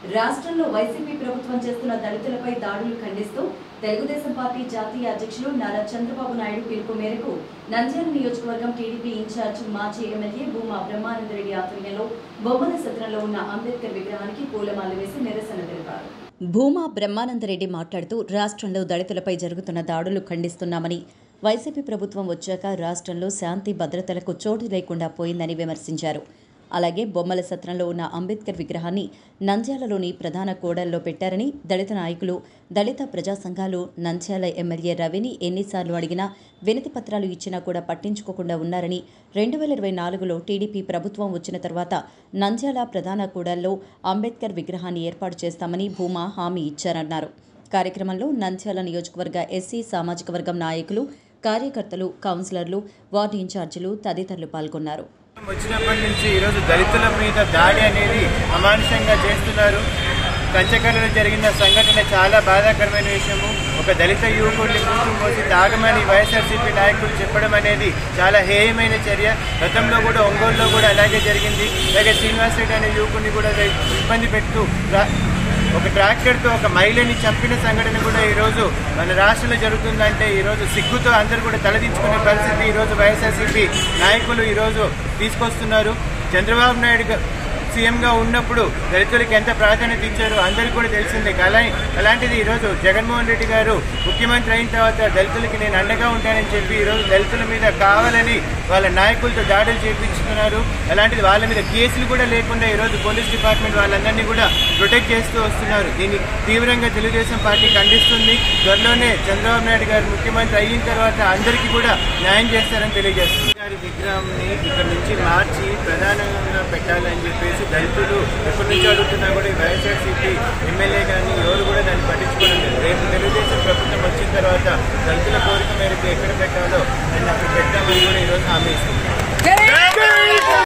రాష్ట్రంలో వైసీపీ ప్రభుత్వం చేస్తున్న దళితులపై దాడులు ఖండిస్తూ తెలుగుదేశం పార్టీ జాతీయ అధ్యక్షులు నారా చంద్రబాబు నాయుడు పిలుపు మేరకు నంద్యాల నియోజకవర్గం టీడీపీ ఇన్ఛార్జ్ మాజీ ఎమ్మెల్యే భూమా బ్రహ్మానందరెడ్డి ఆధ్వర్యంలో బొమ్మల సత్రంలో ఉన్న అంబేద్కర్ విగ్రహానికి పూలమాల వేసి నిరసన తెలిపారు భూమా బ్రహ్మానందరెడ్డి మాట్లాడుతూ రాష్ట్రంలో దళితులపై జరుగుతున్న దాడులు ఖండిస్తున్నామని వైసీపీ ప్రభుత్వం వచ్చాక రాష్ట్రంలో శాంతి భద్రతలకు చోటు లేకుండా పోయిందని విమర్శించారు అలాగే బొమ్మల సత్రంలో ఉన్న అంబేద్కర్ విగ్రహాన్ని నంద్యాలలోని ప్రధాన కూడల్లో పెట్టారని దళిత నాయకులు దళిత ప్రజా సంఘాలు నంద్యాల ఎమ్మెల్యే రవిని ఎన్నిసార్లు అడిగినా వినతి పత్రాలు ఇచ్చినా కూడా పట్టించుకోకుండా ఉన్నారని రెండు వేల ఇరవై నాలుగులో టీడీపీ ప్రభుత్వం వచ్చిన తర్వాత నంద్యాల ప్రధాన కూడల్లో అంబేద్కర్ విగ్రహాన్ని ఏర్పాటు చేస్తామని భూమా హామీ ఇచ్చారన్నారు కార్యక్రమంలో నంద్యాల నియోజకవర్గ ఎస్సీ సామాజిక వర్గం నాయకులు కార్యకర్తలు కౌన్సిలర్లు వార్డు ఇన్ఛార్జీలు తదితరులు పాల్గొన్నారు వచ్చినప్పటి నుంచి ఈరోజు దళితుల మీద దాడి అనేది అమానుషంగా చేస్తున్నారు కంచకలలో జరిగిన సంఘటన చాలా బాధాకరమైన విషయము ఒక దళిత యువకుడిని కూతురు పోసి తాగమని వైఎస్ఆర్సీపీ నాయకులు చెప్పడం అనేది చాలా హేయమైన చర్య గతంలో కూడా ఒంగోలులో కూడా అలాగే జరిగింది అలాగే శ్రీనివాస్ రెడ్డి అనే యువకుడిని కూడా ఇబ్బంది పెడుతూ రా- ఒక ట్రాక్టర్తో ఒక మహిళని చంపిన సంఘటన కూడా ఈరోజు మన రాష్ట్రంలో జరుగుతుందంటే ఈరోజు సిగ్గుతో అందరూ కూడా తలదించుకునే పరిస్థితి ఈరోజు వైఎస్ఆర్సీపీ నాయకులు ఈరోజు తీసుకొస్తున్నారు చంద్రబాబు నాయుడు గా- సీఎంగా ఉన్నప్పుడు దళితులకి ఎంత ప్రాధాన్యత ఇచ్చారో అందరికీ కూడా తెలిసిందే అలా అలాంటిది ఈరోజు జగన్మోహన్ రెడ్డి గారు ముఖ్యమంత్రి అయిన తర్వాత దళితులకి నేను అండగా ఉంటానని చెప్పి ఈరోజు దళితుల మీద కావాలని వాళ్ళ నాయకులతో దాడులు చేపించుతున్నారు అలాంటిది వాళ్ళ మీద కేసులు కూడా లేకుండా ఈరోజు పోలీస్ డిపార్ట్మెంట్ వాళ్ళందరినీ కూడా ప్రొటెక్ట్ చేస్తూ వస్తున్నారు దీన్ని తీవ్రంగా తెలుగుదేశం పార్టీ ఖండిస్తుంది త్వరలోనే చంద్రబాబు నాయుడు గారు ముఖ్యమంత్రి అయిన తర్వాత అందరికీ కూడా న్యాయం చేస్తారని తెలియజేస్తుంది గారి విగ్రహంని ఇక్కడ నుంచి మార్చి ప్రధానంగా పెట్టాలని చెప్పేసి దళితులు ఎప్పటి నుంచి అడుగుతున్నా కూడా ఈ వైఎస్ఆర్సీపీ ఎమ్మెల్యే కానీ ఎవరు కూడా దాన్ని పట్టించుకోవడం లేదు రేపు తెలుగుదేశం ప్రభుత్వం వచ్చిన తర్వాత దళితుల కోరిక మేరకు ఎక్కడ పెట్టాలో దాన్ని అక్కడ పెట్టామని కూడా ఈరోజు హామీ ఇస్తుంది